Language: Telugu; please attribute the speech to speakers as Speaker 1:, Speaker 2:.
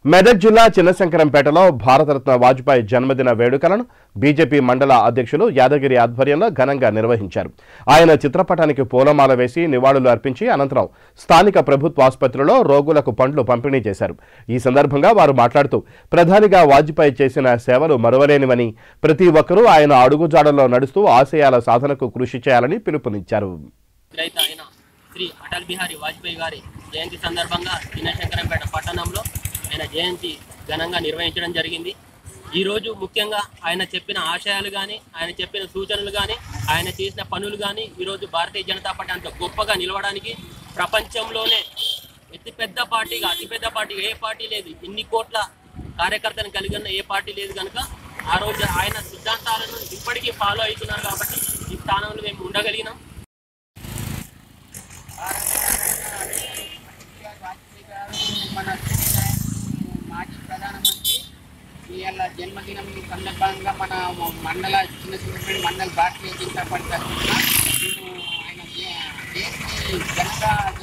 Speaker 1: మెదక్ జిల్లా చిన్నశంకరంపేటలో భారతరత్న వాజ్పేయి జన్మదిన వేడుకలను బీజేపీ మండల అధ్యక్షులు యాదగిరి ఆధ్వర్యంలో ఘనంగా నిర్వహించారు ఆయన చిత్రపటానికి పూలమాల వేసి నివాళులు అర్పించి అనంతరం స్థానిక ప్రభుత్వ ఆసుపత్రిలో రోగులకు పండ్లు పంపిణీ చేశారు ఈ సందర్భంగా వారు మాట్లాడుతూ ప్రధానిగా వాజ్పేయి చేసిన సేవలు మరువలేనివని ప్రతి ఒక్కరూ ఆయన అడుగుజాడల్లో నడుస్తూ ఆశయాల సాధనకు కృషి చేయాలని పిలుపునిచ్చారు
Speaker 2: రైతు అయిన శ్రీ అటల్ బిహారీ వాజ్పేయి గారి జయంతి సందర్భంగా చిన్నశంకరంపేట పట్టణంలో ఆయన జయంతి ఘనంగా నిర్వహించడం జరిగింది ఈరోజు ముఖ్యంగా ఆయన చెప్పిన ఆశయాలు కానీ ఆయన చెప్పిన సూచనలు కానీ ఆయన చేసిన పనులు కానీ ఈరోజు భారతీయ జనతా పార్టీ అంత గొప్పగా నిలవడానికి ప్రపంచంలోనే అతి పెద్ద పార్టీగా అతిపెద్ద పార్టీ ఏ పార్టీ లేదు ఇన్ని కోట్ల కార్యకర్తను కలిగి ఉన్న ఏ పార్టీ లేదు కనుక ఆ రోజు ఆయన సిద్ధాంతాలను ఇప్పటికీ ఫాలో అవుతున్నారు కాబట్టి ఈ స్థానంలో మేము ఉండగలిగినాం
Speaker 3: వాజ్పేయి గారు మన మాజీ ప్రధానమంత్రి ఇవాళ జన్మదినం సందర్భంగా మన మండల చిన్న చిన్న మండల భారతీయ జనతా పార్టీ తరఫున మేము ఆయన జయంతి ఘనంగా